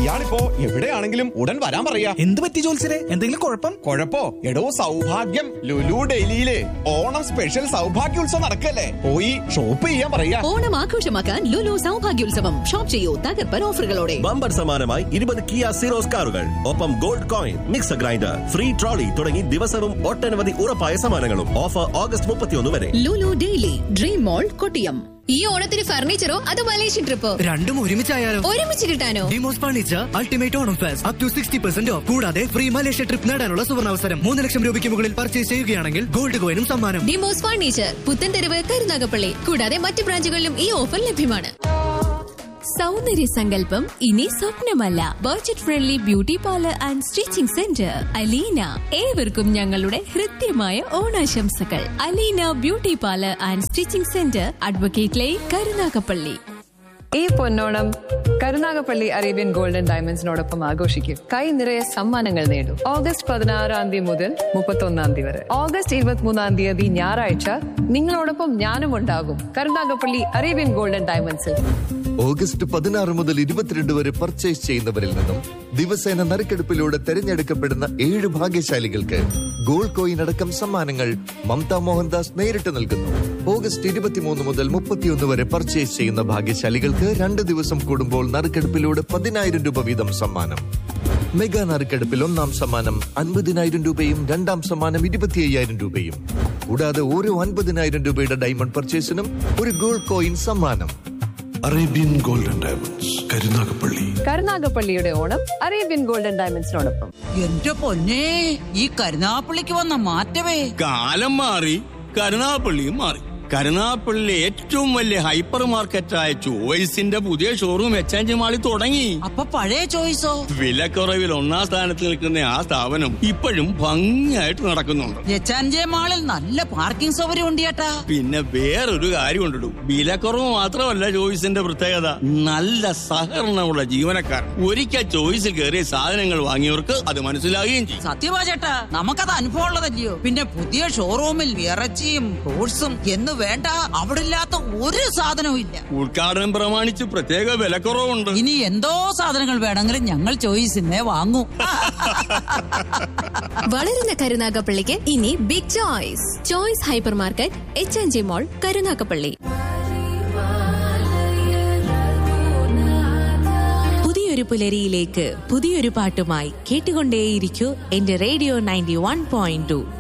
ഇയാളിപ്പോ എവിടെയാണെങ്കിലും ഉടൻ വരാൻ പറയാ എന്ത് പറ്റി ജോത്സരെ എന്തെങ്കിലും കുഴപ്പം കൊഴപ്പോ എടോ സൗഭാഗ്യം ലുലു ഡൽഹിയില് ഓണം സ്പെഷ്യൽ സൗഭാഗ്യോത്സവം നടക്കല്ലേ പോയി ഷോപ്പ് ചെയ്യാൻ പറയാ ഓണം ആഘോഷമാക്കാൻ ലുലു സൗഭാഗ്യോത്സവം ഷോപ്പ് ചെയ്യൂ തകർപ്പൻ ഓഫറുകളോടെ ബമ്പർ സമ്മാനമായി ഇരുപത് കിയ സീറോസ് കാറുകൾ ഒപ്പം gold coin mixer grinder free trolley തുടങ്ങി ദിവസവും ഒട്ടനവധി ഉറപ്പായ സമ്മാനങ്ങളും ഓഫർ ഓഗസ്റ്റ് മുപ്പത്തിയൊന്ന് വരെ Lulu daily dream mall Kottiyam ഈ ഓണത്തിന് ഫർണിച്ചറോ അതോ മലേഷ്യൻ ട്രിപ്പോ രണ്ടും ഒരുമിച്ചായാലോ ഒരുമിച്ച് കിട്ടാനോ ഡിമോസ് furniture ultimate Onam fest up to sixty percent off കൂടാതെ ഫ്രീ മലേഷ്യ ട്രിപ്പ് നേടാനുള്ള സുവർണാവസരം മൂന്ന് ലക്ഷം രൂപയ്ക്ക് മുകളിൽ പർച്ചേസ് ചെയ്യുകയാണെങ്കിൽ ഗോൾഡ് കോയിനും സമ്മാനം ഡിമോസ് ഫർണിച്ചർ പുത്തൻതെരുവ് കരുനാഗപ്പള്ളി കൂടാതെ മറ്റ് ബ്രാഞ്ചുകളിലും ഈ ഓഫർ ലഭ്യമാണ് സൗന്ദര്യ സങ്കല്പം ഇനി സ്വപ്നമല്ല budget friendly beauty parlour and stitching centre Aleena ഏവർക്കും ഞങ്ങളുടെ ഹൃദ്യമായ ഓണാശംസകൾ Aleena beauty parlour and stitching centre advocate line Karunagappally ഈ പൊന്നോണം കരുനാഗപ്പള്ളി അറേബ്യൻ ഗോൾഡൻ ഡയമണ്ട്സിനോടൊപ്പം ആഘോഷിക്കും കൈ നിറയെ സമ്മാനങ്ങൾ നേടും ഓഗസ്റ്റ് പതിനാറാം തീയതി മുതൽ മുപ്പത്തൊന്നാം തീയതി വരെ ഓഗസ്റ്റ് ഇരുപത്തിമൂന്നാം തീയതി ഞായറാഴ്ച നിങ്ങളോടൊപ്പം ഞാനും ഉണ്ടാകും കരുനാഗപ്പള്ളി അറേബ്യൻ ഗോൾഡൻ ഡയമണ്ട്സിൽ ഓഗസ്റ്റ് പതിനാറ് മുതൽ ഇരുപത്തിരണ്ട് വരെ പർച്ചേസ് ചെയ്യുന്നവരിൽ നിന്നും ദിവസേന നറുക്കെടുപ്പിലൂടെ തെരഞ്ഞെടുക്കപ്പെടുന്ന ഏഴ് ഭാഗ്യശാലികൾക്ക് ഗോൾഡ് കോയിൻ അടക്കം സമ്മാനങ്ങൾ മമത മോഹൻദാസ് നേരിട്ട് നൽകുന്നു ഓഗസ്റ്റ് ഇരുപത്തിമൂന്ന് മുതൽ മുപ്പത്തിയൊന്ന് വരെ പർച്ചേസ് ചെയ്യുന്ന ഭാഗ്യശാലികൾക്ക് രണ്ട് ദിവസം കൂടുമ്പോൾ നറുക്കെടുപ്പിലൂടെ പതിനായിരം രൂപ വീതം സമ്മാനം മെഗാ നറുക്കെടുപ്പിൽ ഒന്നാം സമ്മാനം അൻപതിനായിരം രൂപയും രണ്ടാം സമ്മാനം ഇരുപത്തി അയ്യായിരം രൂപയും കൂടാതെ ഓരോ അൻപതിനായിരം രൂപയുടെ ഡയമണ്ട് പർച്ചേസിനും ഒരു ഗോൾഡ് കോയിൻ സമ്മാനം അറേബ്യൻ ഗോൾഡൻ ഡയമണ്ട്സ് കരുനാഗപ്പള്ളി കരുനാഗപ്പള്ളിയുടെ ഓണം അറേബ്യൻ ഗോൾഡൻ ഡയമണ്ട്സിനോടൊപ്പം എന്റെ പൊന്നേ ഈ കരുനാപ്പള്ളിക്ക് വന്ന മാറ്റമേ കാലം മാറി കരുനാപ്പള്ളിയും മാറി കരുനാപ്പള്ളിയിലെ ഏറ്റവും വലിയ ഹൈപ്പർ മാർക്കറ്റായ ചോയ്സിന്റെ പുതിയ ഷോറൂം എച്ച് മാളിൽ തുടങ്ങി അപ്പൊ പഴയ ചോയ്സോ വിലക്കുറവിൽ ഒന്നാം സ്ഥാനത്ത് നിൽക്കുന്ന ആ സ്ഥാപനം ഇപ്പോഴും ഭംഗിയായിട്ട് നടക്കുന്നുണ്ട് എച്ചാൻജെ മാളിൽ നല്ല പാർക്കിംഗ് സൗകര്യം ഉണ്ട് ചേട്ടാ പിന്നെ വേറൊരു കാര്യം ഉണ്ടിടും വിലക്കുറവ് മാത്രമല്ല ചോയ്സിന്റെ പ്രത്യേകത നല്ല സഹകരണമുള്ള ജീവനക്കാർ ഒരിക്കൽ ചോയ്സിൽ കയറിയ സാധനങ്ങൾ വാങ്ങിയവർക്ക് അത് മനസ്സിലാകുകയും ചെയ്യും സത്യവാ ചേട്ടാ നമുക്കത് അനുഭവം ഉള്ളതല്ലയോ പിന്നെ പുതിയ ഷോറൂമിൽ ഇറച്ചിയും ഫ്രൂട്ട്സും എന്ന് വേണ്ട അവിടെ ഇല്ലാത്ത ഒരു സാധനവും ഇല്ല ഉദ്ഘാടനം പ്രമാണിച്ച് പ്രത്യേക വിലക്കുറവുണ്ട് ഇനി എന്തോ സാധനങ്ങൾ വേണമെങ്കിലും ഞങ്ങൾ ചോയ്സിനെ വാങ്ങൂ വളരുന്ന കരുനാഗപ്പള്ളിക്ക് ഇനി big choice choice hypermarket H N G mall Karunagappally പുതിയൊരു പുലരിയിലേക്ക് പുതിയൊരു പാട്ടുമായി കേട്ടുകൊണ്ടേയിരിക്കൂ എന്റെ radio ninety one point to